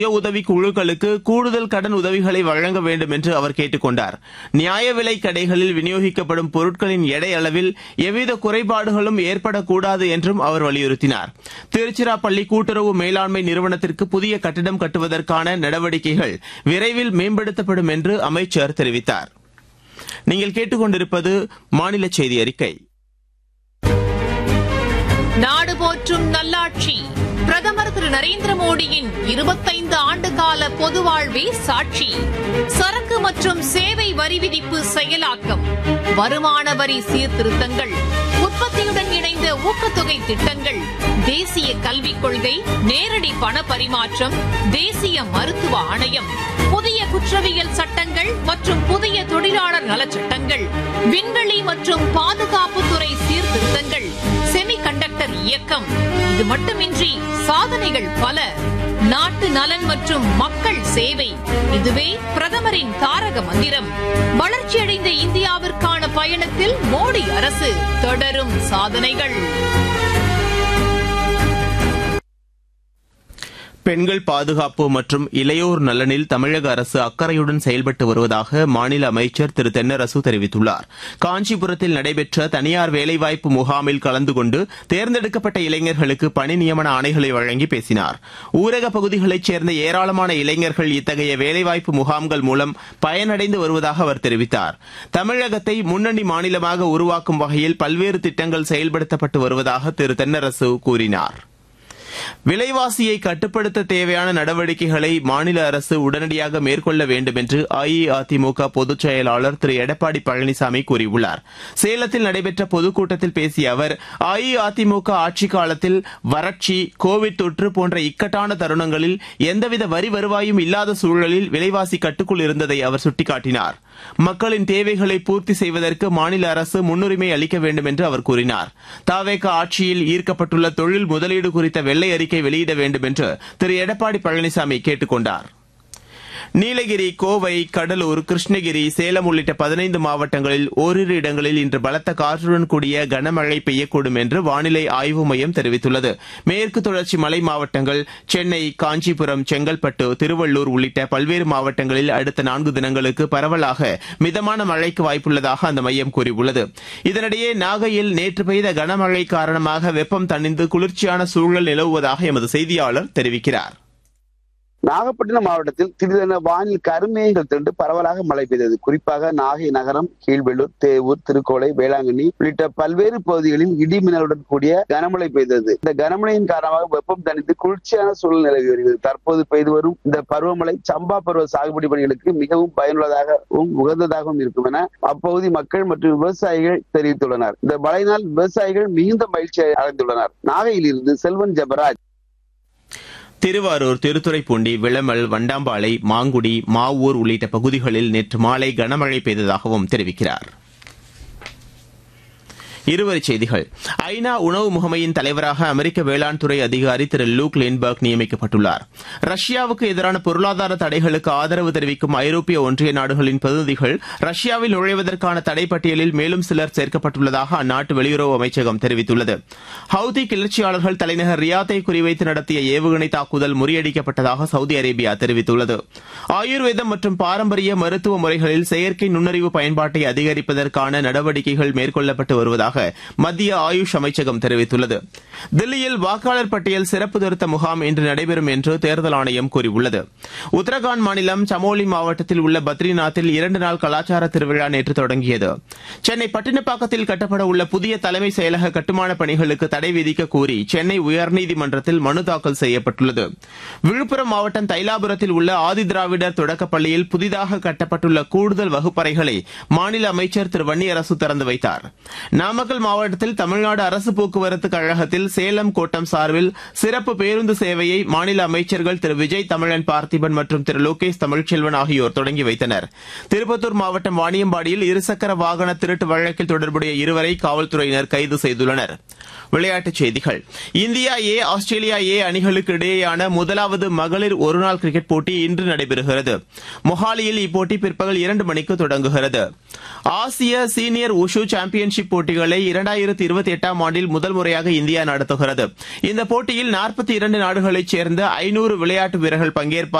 சுய உதவி குழுக்களுக்கு கூடுதல் கடன் உதவிகளை வழங்க வேண்டும் என்று அவர் கேட்டுக் கொண்டார் நியாய விலை கடைகளில் விநியோகிக்கப்படும் பொருட்களின் எடை அளவில் எவ்வித குறைபாடுகளும் ஏற்படக்கூடாது என்றும் அவர் வலியுறுத்தினார் திருச்சிராப்பள்ளி கூட்டுறவு மேலாண்மை நிறுவனத்திற்கு புதிய கட்டிடம் கட்டுவதற்கான நடவடிக்கைகள் விரைவில் மேம்படுத்தப்படும் என்று அமைச்சர் தெரிவித்தார் நீங்கள் கேட்டுக்கொண்டிருப்பது மாநில செய்தி அறிக்கை நாடு போற்றும் நல்லாட்சி பிரதமர் திரு நரேந்திர மோடியின் இருபத்தைந்து ஆண்டு கால பொது வாழ்வே சாட்சி சரக்கு மற்றும் சேவை வரி விதிப்பு செயலாக்கம் வருமான வரி சீர்திருத்தங்கள் உற்பத்தியுடன் இணைந்த ஊக்கத்தொகை திட்டங்கள் தேசிய கல்விக் கொள்கை நேரடி பண பரிமாற்றம் தேசிய மருத்துவ ஆணையம் புதிய குற்றவியல் சட்டங்கள் மற்றும் புதிய தொழிலாளர் நலச்சட்டங்கள் விண்வெளி மற்றும் பாதுகாப்புத்துறை சீர்திருத்தங்கள் செமி கண்டக்டர் இயக்கம் இது மட்டுமின்றி சாதனைகள் பல நாட்டு நலன் மற்றும் மக்கள் சேவை இதுவே பிரதமரின் தாரக மந்திரம் வளர்ச்சியடைந்த இந்தியாவிற்கான பயணத்தில் மோடி அரசு தொடரும் சாதனைகள் பெண்கள் பாதுகாப்பு மற்றும் இளையோர் நலனில் தமிழக அரசு அக்கறையுடன் செயல்பட்டு வருவதாக மாநில அமைச்சர் திரு தென்னரசு தெரிவித்துள்ளார் காஞ்சிபுரத்தில் நடைபெற்ற தனியார் வேலைவாய்ப்பு முகாமில் கலந்து கொண்டு தேர்ந்தெடுக்கப்பட்ட இளைஞர்களுக்கு பணி நியமன ஆணைகளை வழங்கி பேசினார் ஊரக பகுதிகளைச் சேர்ந்த ஏராளமான இளைஞர்கள் இத்தகைய வேலைவாய்ப்பு முகாம்கள் மூலம் பயனடைந்து வருவதாக அவர் தெரிவித்தார் தமிழகத்தை முன்னணி மாநிலமாக உருவாக்கும் வகையில் பல்வேறு திட்டங்கள் செயல்படுத்தப்பட்டு வருவதாக திரு தென்னரசு கூறினார் விலைவாசியை கட்டுப்படுத்த தேவையான நடவடிக்கைகளை மாநில அரசு உடனடியாக மேற்கொள்ள வேண்டும் என்று அஇஅதிமுக பொதுச் செயலாளர் திரு எடப்பாடி பழனிசாமி கூறியுள்ளார் சேலத்தில் நடைபெற்ற பொதுக்கூட்டத்தில் பேசிய அவர் அஇஅதிமுக ஆட்சிக் காலத்தில் வறட்சி கோவிட் தொற்று போன்ற இக்கட்டான தருணங்களில் எந்தவித வரி வருவாயும் இல்லாத சூழலில் விலைவாசி கட்டுக்குள் இருந்ததை அவர் சுட்டிக்காட்டினார் மக்களின் தேவைகளை பூர்த்தி செய்வதற்கு மாநில அரசு முன்னுரிமை அளிக்க வேண்டும் என்று அவர் கூறினார் தாவேக ஆட்சியில் ஈர்க்கப்பட்டுள்ள தொழில் முதலீடு குறித்த வெள்ளை அறிக்கை வெளியிட வேண்டும் என்று திரு எடப்பாடி பழனிசாமி கேட்டுக் கொண்டார் நீலகிரி கோவை கடலூர் கிருஷ்ணகிரி சேலம் உள்ளிட்ட பதினைந்து மாவட்டங்களில் ஓரிரு இடங்களில் இன்று பலத்த காற்றுடன் கூடிய கனமழை பெய்யக்கூடும் என்று வானிலை ஆய்வு மையம் தெரிவித்துள்ளது மேற்கு தொடர்ச்சி மலை மாவட்டங்கள் சென்னை காஞ்சிபுரம் செங்கல்பட்டு திருவள்ளூர் உள்ளிட்ட பல்வேறு மாவட்டங்களில் அடுத்த நான்கு தினங்களுக்கு பரவலாக மிதமான மழைக்கு வாய்ப்புள்ளதாக அந்த மையம் கூறியுள்ளது இதனிடையே நாகையில் நேற்று பெய்த கனமழை காரணமாக வெப்பம் தணிந்து குளிர்ச்சியான சூழல் நிலவுவதாக எமது செய்தியாளர் தெரிவிக்கிறார் நாகப்பட்டினம் மாவட்டத்தில் திடீரென வானில் கருமேகங்கள் திரண்டு பரவலாக மழை பெய்தது குறிப்பாக நாகை நகரம் கீழ்வெள்ளூர் தேவூர் திருக்கோளை வேளாங்கண்ணி உள்ளிட்ட பல்வேறு பகுதிகளில் இடி மின்னலுடன் கூடிய கனமழை பெய்தது இந்த கனமழையின் காரணமாக வெப்பம் தணிந்து குளிர்ச்சியான சூழல் நிலவி வருகிறது தற்போது பெய்து வரும் இந்த பருவமழை சம்பா பருவ சாகுபடி பணிகளுக்கு மிகவும் பயனுள்ளதாகவும் உகந்ததாகவும் இருக்கும் என அப்பகுதி மக்கள் மற்றும் விவசாயிகள் தெரிவித்துள்ளனர் இந்த மழையினால் விவசாயிகள் மிகுந்த மகிழ்ச்சி அடைந்துள்ளனர் நாகையில் இருந்து செல்வன் ஜெபராஜ் திருவாரூர் திருத்துறைப்பூண்டி விளமல் வண்டாம்பாளை மாங்குடி மாவூர் உள்ளிட்ட பகுதிகளில் நேற்று மாலை கனமழை பெய்ததாகவும் தெரிவிக்கிறார் இருவரிச் செய்திகள் ஐநா உணவு முகமையின் தலைவராக அமெரிக்க வேளாண் துறை அதிகாரி திரு லூக் லின்பர்க் நியமிக்கப்பட்டுள்ளார் ரஷ்யாவுக்கு எதிரான பொருளாதார தடைகளுக்கு ஆதரவு தெரிவிக்கும் ஐரோப்பிய ஒன்றிய நாடுகளின் பிரதிநிதிகள் ரஷ்யாவில் நுழைவதற்கான தடை பட்டியலில் மேலும் சிலர் சேர்க்கப்பட்டுள்ளதாக அந்நாட்டு வெளியுறவு அமைச்சகம் தெரிவித்துள்ளது ஹவுதி கிளர்ச்சியாளர்கள் தலைநகர் ரியாத்தை குறிவைத்து நடத்திய ஏவுகணை தாக்குதல் முறியடிக்கப்பட்டதாக சவுதி அரேபியா தெரிவித்துள்ளது ஆயுர்வேதம் மற்றும் பாரம்பரிய மருத்துவ முறைகளில் செயற்கை நுண்ணறிவு பயன்பாட்டை அதிகரிப்பதற்கான நடவடிக்கைகள் மேற்கொள்ளப்பட்டு வருவதாக மத்திய ஆயுஷ் அமைச்சகம் தெரிவித்துள்ளது தில்லியில் வாக்காளர் பட்டியல் சிறப்பு திருத்த முகாம் இன்று நடைபெறும் என்று தேர்தல் ஆணையம் கூறியுள்ளது உத்தரகாண்ட் மாநிலம் சமோலி மாவட்டத்தில் உள்ள பத்ரிநாத்தில் இரண்டு நாள் கலாச்சார திருவிழா நேற்று தொடங்கியது சென்னை பட்டினப்பாக்கத்தில் கட்டப்பட உள்ள புதிய தலைமை செயலக கட்டுமான பணிகளுக்கு தடை விதிக்க கோரி சென்னை உயர்நீதிமன்றத்தில் மனு தாக்கல் செய்யப்பட்டுள்ளது விழுப்புரம் மாவட்டம் தைலாபுரத்தில் உள்ள ஆதிதிராவிடர் தொடக்கப் பள்ளியில் புதிதாக கட்டப்பட்டுள்ள கூடுதல் வகுப்பறைகளை மாநில அமைச்சர் திரு வன்னியரசு திறந்து வைத்தார் நாமக்கல் மாவட்டத்தில் தமிழ்நாடு அரசு போக்குவரத்து கழகத்தில் சேலம் கோட்டம் சார்பில் சிறப்பு பேருந்து சேவையை மாநில அமைச்சர்கள் திரு விஜய் தமிழன் பார்த்திபன் மற்றும் திரு லோகேஷ் தமிழ்ச்செல்வன் ஆகியோர் தொடங்கி வைத்தனர் திருப்பத்தூர் மாவட்டம் வாணியம்பாடியில் இருசக்கர வாகன திருட்டு வழக்கில் தொடர்புடைய இருவரை காவல்துறையினர் கைது செய்துள்ளனர் விளையாட்டுச் செய்திகள் இந்தியா ஏ ஆஸ்திரேலியா ஏ அணிகளுக்கு இடையேயான முதலாவது மகளிர் ஒருநாள் கிரிக்கெட் போட்டி இன்று நடைபெறுகிறது மொஹாலியில் இப்போட்டி பிற்பகல் இரண்டு மணிக்கு தொடங்குகிறது ஆசிய சீனியர் உஷு சாம்பியன்ஷிப் போட்டிகளில் போட்டிகளை இரண்டாயிரத்தி இருபத்தி எட்டாம் ஆண்டில் முதல் முறையாக இந்தியா நடத்துகிறது இந்த போட்டியில் நாற்பத்தி இரண்டு நாடுகளைச் சேர்ந்த ஐநூறு விளையாட்டு வீரர்கள் பங்கேற்பார்கள்